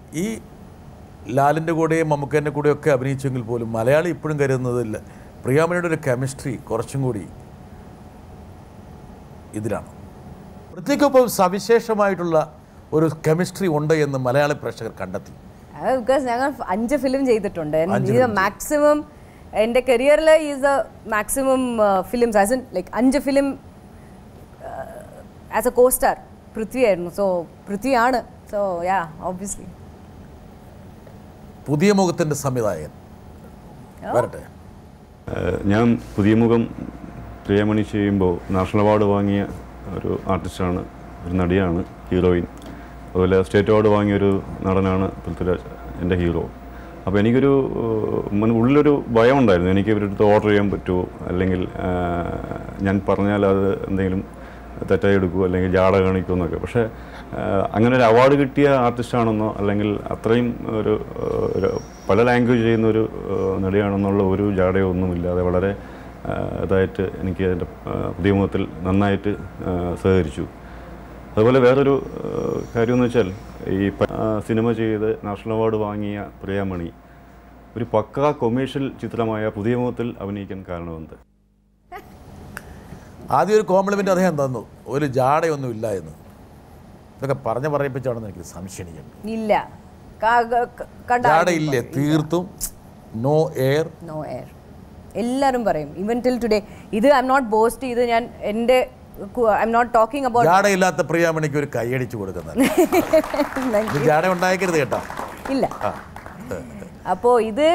ഈ ലാലിൻ്റെ കൂടെയും മമ്മൂക്കേൻ്റെ കൂടെയും ഒക്കെ അഭിനയിച്ചെങ്കിൽ പോലും മലയാളി ഇപ്പോഴും കരുതുന്നതില്ല പ്രിയാമണിയുടെ ഒരു കെമിസ്ട്രി കുറച്ചും കൂടി ഇതിലാണ് പൃഥ്വിക്കൊപ്പം സവിശേഷമായിട്ടുള്ള ഒരു കെമിസ്ട്രി ഉണ്ട് എന്ന് മലയാളി പ്രേക്ഷകർ കണ്ടെത്തി ബിക്കോസ് ഞങ്ങൾ അഞ്ച് ഫിലിം ചെയ്തിട്ടുണ്ട് ഇത് മാക്സിമം എൻ്റെ കരിയറിൽ is a maximum films as in like അഞ്ച് film as a co star Prithvi ആയിരുന്നു സോ പൃഥ്വിയാണ് സോ യാ ഓബ്വിയസ്ലി പുതിയ മുഖത്തിൻ്റെ സംവിധായകൻ വരട്ടെ ഏഹ് ഞാൻ പുതിയ മുഖം പ്രിയമണി ചെയ്യുമ്പോൾ നാഷണൽ അവാർഡ് വാങ്ങിയ ഒരു ആർട്ടിസ്റ്റാണ് ഒരു നടിയാണ് ഹീറോയിൻ അതുപോലെ സ്റ്റേറ്റ് അവാർഡ് വാങ്ങിയ ഒരു നടനാണ് പൃഥ്വിരാജ് എൻ്റെ ഹീറോ അപ്പോൾ എനിക്കൊരു ഏഹ്, മന- ഉള്ളിലൊരു ഭയം ഉണ്ടായിരുന്നു എനിക്ക് ഇവരുടെ അടുത്ത് ഓർഡർ ചെയ്യാൻ പറ്റുമോ അല്ലെങ്കിൽ ഏഹ്, ഞാൻ പറഞ്ഞാൽ അത് എന്തെങ്കിലും തെറ്റായി എടുക്കുമോ അല്ലെങ്കിൽ ജാട കാണിക്കുമോ എന്നൊക്കെ പക്ഷേ ഏഹ്, അങ്ങനെ ഒരു അവാർഡ് കിട്ടിയ ആർട്ടിസ്റ്റാണെന്നോ അല്ലെങ്കിൽ അത്രയും ഒരു ഏഹ്, ഒരു പല ലാംഗ്വേജ് ചെയ്യുന്ന ഒരു ഏഹ്, നടിയാണെന്നുള്ള ഒരു ജാടയോ ഒന്നുമില്ലാതെ വളരെ ഏഹ്, ഇതായിട്ട് എനിക്ക് അതിൻ്റെ ഏഹ്, പുതിയ മുഖത്തിൽ നന്നായിട്ട് ഏഹ്, സഹകരിച്ചു അതുപോലെ വേറൊരു ഏഹ്, കാര്യമെന്ന് വെച്ചാൽ ഈ പ- ആ, സിനിമ ചെയ്ത് നാഷണൽ അവാർഡ് വാങ്ങിയ പ്രിയാമണി ഒരു പക്കാ കൊമേഴ്ഷ്യൽ ചിത്രമായ പുതിയ മുഖത്തിൽ അഭിനയിക്കാൻ കാരണമെന്ത് ആദ്യം ഒരു കോംപ്ലിമെൻ്റ് അദ്ദേഹം തന്നു ഒരു ജാടയൊന്നും ഇല്ല എന്ന് ഇതൊക്കെ പറഞ്ഞ് പറയിപ്പിച്ചാണെന്ന് എനിക്ക് സംശയം എനിക്കുണ്ട് ഇല്ല ക- ക- ക- കണ്ട ജാടയില്ലേ തീർത്തും നോ എയർ നോ എയർ എല്ലാവരും പറയും ഇവൻ ടിൽ ടുഡേ ഇത് ഐ എം നോട്ട് ബോസ്റ്റ് ഇത് ഞാൻ എൻ്റെ I'm not talking about ജാടയില്ലാത്ത പ്രിയാമണിക്ക് ഒരു കൈയടിച്ചു കൊടുക്കുന്നത് ഇത് ജാട ഉണ്ടാക്കരുത് കേട്ടോ ഇല്ല അപ്പോൾ ഇത്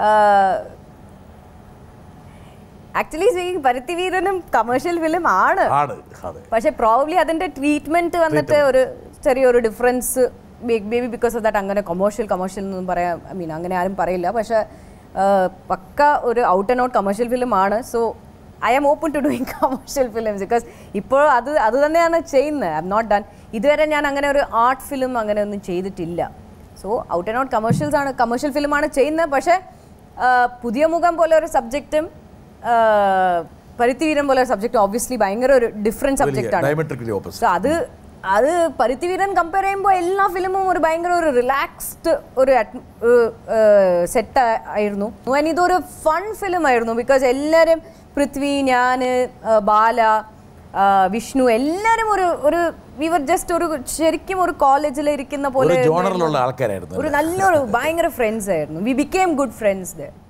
ആക്ച്വലി ഈ പരുത്തിവീരനും കമേഴ്ഷ്യൽ ഫിലിം ആണ് ആണ് അതെ പക്ഷെ പ്രോബ്ലി അതിന്റെ ട്രീറ്റ്മെന്റ് വന്നിട്ട് ഒരു ചെറിയൊരു difference baby because of that അങ്ങനെ കൊമേഴ്ഷ്യൽ കൊമേഴ്ഷ്യൽ എന്നൊന്നും പറയാം ഐ മീൻ അങ്ങനെ ആരും പറയില്ല പക്ഷെ പക്ക ഒരു out and out commercial film ആണ് so I am open to doing commercial films because ഇപ്പോൾ അത് അത് തന്നെയാണ് ചെയ്യുന്നത് ഐ എം നോട്ട് ഡൺ ഇതുവരെ ഞാൻ അങ്ങനെ ഒരു ആർട്ട് ഫിലിം അങ്ങനെ ഒന്നും ചെയ്തിട്ടില്ല so out and out commercials ആണ് കമേഴ്ഷ്യൽ ഫിലിമാണ് ചെയ്യുന്നത് പക്ഷേ ആ, പുതിയ മുഖം പോലെ ഒരു സബ്ജക്റ്റും പരുത്തിവീരം പോലെ ഒരു സബ്ജക്റ്റ് ഓബ്വിയസ്ലി ഭയങ്കര ഒരു ഡിഫറെൻറ്റ് സബ്ജക്റ്റ് ആണ് ഡയമെട്രിക്കലി ഓപ്പോസിറ്റ് സോ അത് അത് പരുത്തിവീരൻ കമ്പയർ ചെയ്യുമ്പോൾ എല്ലാ ഫിലിമും ഒരു ഭയങ്കര ഒരു റിലാക്സ്ഡ് ഒരു സെറ്റ് ആയിരുന്നു And ഇതൊരു ഫൺ ഫിലിം ആയിരുന്നു ബിക്കോസ് എല്ലാവരും പൃഥ്വി ഞാൻ ബാല ആ, വിഷ്ണു എല്ലാവരും ഒരു ഒരു വിവർ ജസ്റ്റ് ഒരു ശരിക്കും ഒരു കോളേജിൽ ഇരിക്കുന്ന ഒരു പോലെ ജോണറിലുള്ള ആൾക്കാരായിരുന്നു ഒരു നല്ലൊരു ഭയങ്കര ഫ്രണ്ട്സ് ആയിരുന്നു വി ബിക്കേം ഗുഡ് ഫ്രണ്ട്സ്